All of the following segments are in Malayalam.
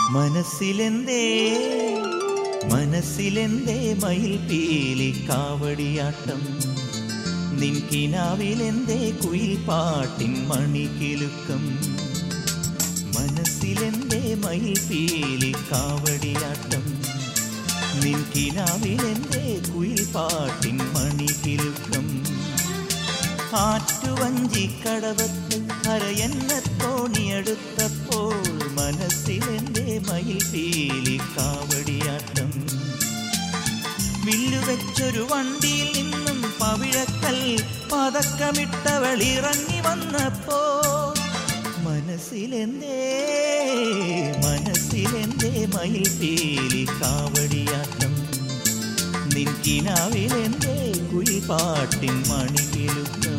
മനസ്സിലെന്തേ മനസ്സിലെന്തേ മയിൽ പീലി കാവടിയാട്ടം നിൻകിനാവിലെന്തേ കുയിൽ പാട്ടിൻ മണികിലുക്കം മനസ്സിലെന്തേ മയിൽ പീലി കാവടിയാട്ടം നിൻകിനാവിലെന്തേ കുയിൽ പാട്ടിൻ മണികിലുക്കം ആറ്റുവഞ്ചിക്കടവത്ത് അരയെന്ന തോണിയെടുത്തപ്പോൾ മനസ്സിലെന്റെ മയിൽ പീലി കാവടിയാട്ടം വില്ലുവെച്ചൊരു വണ്ടിയിൽ നിന്നും പവിഴക്കൽ പതക്കമിട്ടവൾ ഇറങ്ങി വന്നപ്പോ മനസ്സിലെന്തേ മനസ്സിലെന്തേ മയിൽ പീലി കാവടിയാട്ടം നിൻകിനാവിലെന്തേ കുയിൽപ്പാട്ടിൻ മണികിലുക്കം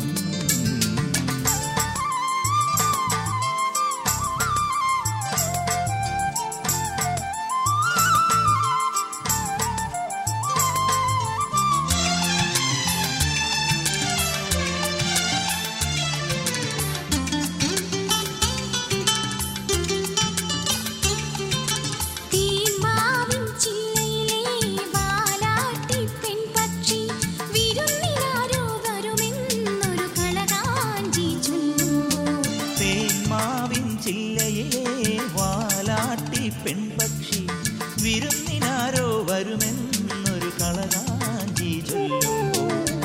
തീന്മാവിൻ ചില്ലയിലെ വാലാട്ടി പെൺപക്ഷി വിരുന്നിനാരോ വരുമെന്നൊരു കളകാഞ്ചി ചൊല്ലുമ്പോൾ തേന്മാവിൻ ചില്ലയിലെ വാലാട്ടി പെൺപക്ഷി വിരുന്നിനാരോ വരുമെന്നൊരു കളകാഞ്ചി ചൊല്ലുമ്പോൾ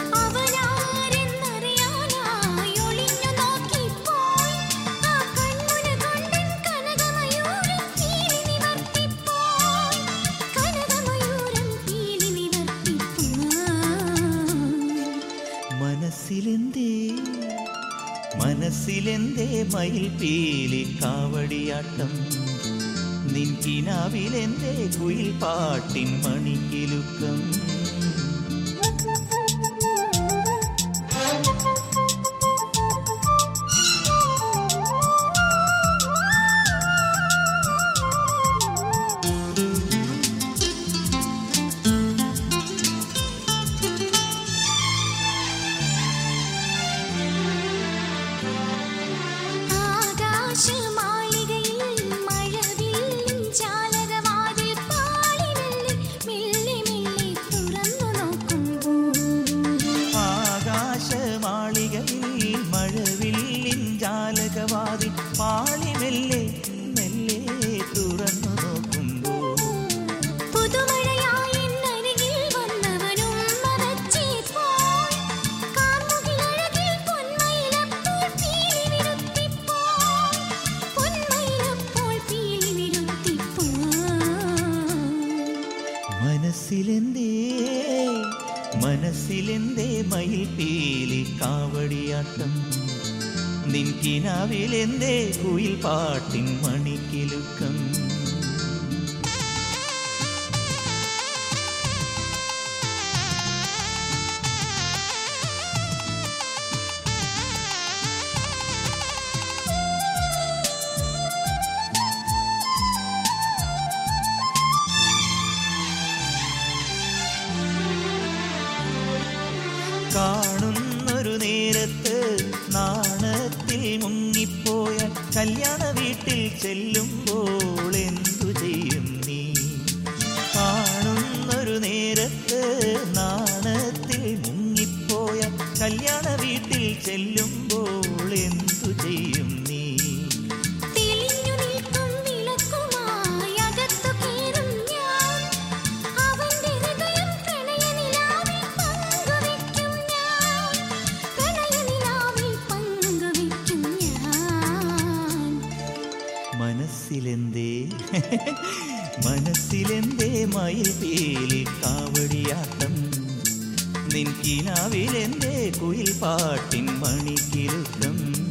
അവനാരെന്നറിയാനായി ഒളിഞ്ഞു നോക്കിപ്പോയി ആ കൺമുന കൊണ്ടൻ കനകമയൂരം പീലി നിവർത്തിപ്പോയി കനകമയൂരം പീലി നിവർത്തിപ്പോയി മനസ്സിലെന്തേ മനസ്സിലെന്തേ മയിൽ പീലി കാവടിയാട്ടം നിൻകിനാവിലെന്തേ കുയിൽ പാട്ടിൻ മണിക്കിലുക്കം ആകാശമാളികയിൽ മഴവില്ലിൻ ജാലകവാതിൽ പാളി മെല്ലെ മെല്ലെ മെല്ലെ തുറന്നു നോക്കുമ്പോൾ ആകാശമാളികയിൽ മഴവില്ലിൻ ജാലകവാതി പാളിമെല്ലെ മെല്ലെ തുറന്നു നോക്കുമ്പോൾ പുതുമഴയായി എന്നരികിൽ വന്നവനും മറച്ചിപ്പോയി കാർമുകിലഴകിൽ പൊന്മയിലപ്പോൾ പീലി വിരുത്തിപ്പോയി പൊന്മയിലപ്പോൾ പീലി വിരുത്തിപ്പോയി മനസ്സിലെന്തേ മനസ്സിലെന്തേ മയിൽ പീലി കാവടിയാട്ടം നിൻകിനാവിലെന്തേ കുയിൽ പാട്ടിൻ മണിക്കിലുക്കം കാണുന്നൊരു നേരത്ത് നാണത്തിൽ മുങ്ങിപ്പോയ കല്യാണ വീട്ടിൽ ചെല്ലുമ്പോൾ എന്തു ചെയ്യും നീ കാണുന്നൊരു നേരത്ത് നാണത്തിൽ മുങ്ങിപ്പോയ കല്യാണ വീട്ടിൽ ചെല്ലുമ്പോൾ എന്തു ചെയ്യും നീ തെളിഞ്ഞു നിൽക്കും വിളക്കുമായി അകത്തു കയറും ഞാൻ അവന്റെ ഹൃദയം പ്രണയനിലാവിൽ പങ്കുവയ്ക്കും ഞാൻ പ്രണയനിലാവിൽ പങ്കുവയ്ക്കും ഞാൻ മനസ്സിലെന്തേ മനസ്സിലെന്തേ മയിൽ പീലി കാവടിയാട്ടം നിൻകിനാവിലെന്തേ കുയിൽ പാട്ടിൻ മണിക്കിലുക്കം